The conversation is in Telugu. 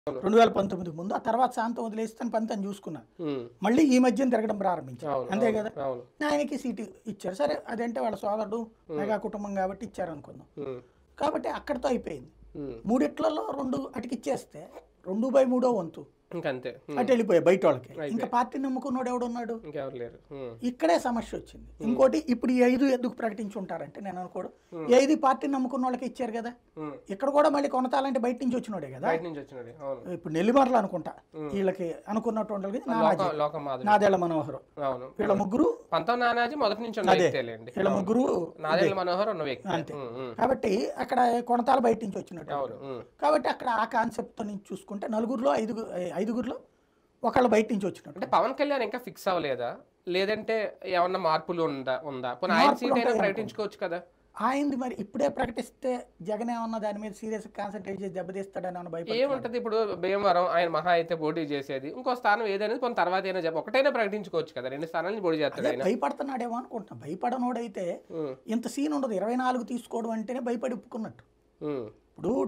రెండు వేల పంతొమ్మిదికి ముందు ఆ తర్వాత శాంతం వదిలేస్తే పని తను చూసుకున్నాను ఉమ్, మళ్ళీ ఈ మధ్యన తిరగడం ప్రారంభించారు అవును, అంతే అవును, కదా అవును ఆయనకి సీటు ఇచ్చారు సరే అదంటే వాళ్ళ సోదరుడు మెగా కుటుంబం కాబట్టి ఇచ్చారు అనుకుందాం ఉమ్, కాబట్టి అక్కడితో అయిపోయింది ఉమ్, మూడిట్లలో రెండు అటుకిచ్చేస్తే రెండు బై మూడో వంతు ఇంకంతే ఉమ్, అటు వెళ్ళిపోయాయి బయట వాళ్ళకి ఇంకా పార్టీ నమ్ముకున్నాడు ఎవడున్నాడు ఇంకెవరు లేరు ఉమ్, ఇక్కడే సమస్య వచ్చింది ఇంకోటి ఇప్పుడు ఈ ఐదు ఎందుకు ప్రకటించి ఉంటారంటే నేను అనుకోడు ఈ ఐదు పార్టీ నమ్ముకున్న వాళ్ళకి ఇచ్చారు కదా ఉమ్. ఇక్కడ కూడా మళ్ళీ కొనతాలంటే బయట నుంచి వచ్చినోడే కదా బయట నుంచి వచ్చినది అవును ఇప్పుడు నెల్లిమర్లు అనుకుంటా వీళ్ళకి అనుకున్నట్టు ఉండాలి కదా, నానాజీ లోక లోక మాదిరి నాదేళ్ల మనోహరం అవును వీళ్ళ ముగ్గురు పంతం నానాజీ మొదటి నుంచి ఉన్న వ్యక్తేలేండి వీళ్ళ ముగ్గురు నాదేళ్ళ మనోహర్ ఉన్న వ్యక్తి అంతే. ఉమ్, ఉమ్, కాబట్టి అక్కడ కొనతాల బయట నుంచి వచ్చినట్టు అవును ఉమ్, కాబట్టి అక్కడ ఆ కాన్సెప్ట్ నుంచి చూసుకుంటే నలుగురిలో ఐదుగురు ఐదుగురిలో ఒకళ్ళు బయట నుంచి వచ్చినట్టు అంటే పవన్ కళ్యాణ్ ఇంకా ఫిక్స్ అవ్వలేదా లేదంటే ఏమన్నా మార్పులు ఉందా ఉందా పోనీ ఆయన సీట్ అయినా ప్రకటించుకోవచ్చు కదా ఆయనది మరి ఇప్పుడే ప్రకటిస్తే జగన్ ఏమన్నా దాని మీద సీరియస్ కాన్సన్ట్రేట్ చేసి దెబ్బతీస్తాడని ఏమన్నా భయపడి ఏముంటది ఇప్పుడు భీమవరం ఆయన మహా అయితే పోటీ చేసేది ఇంకో స్థానం ఏదనేది కొంత తర్వాత అయినా చెప్ప ఒకటైనా ప్రకటించుకోవచ్చు కదా రెండు స్థానాల నుంచి పోటీ చేస్తాడు ఆయన భయపడుతున్నాడేమో అనుకుంటున్నా భయపడనోడైతే ఉమ్, ఇంత సీన్ ఉండదు ఇరవై నాలుగు తీసుకోవడం అంటేనే భయపడి ఒప్పుకున్నట్టు ఉమ్, ఇప్పుడు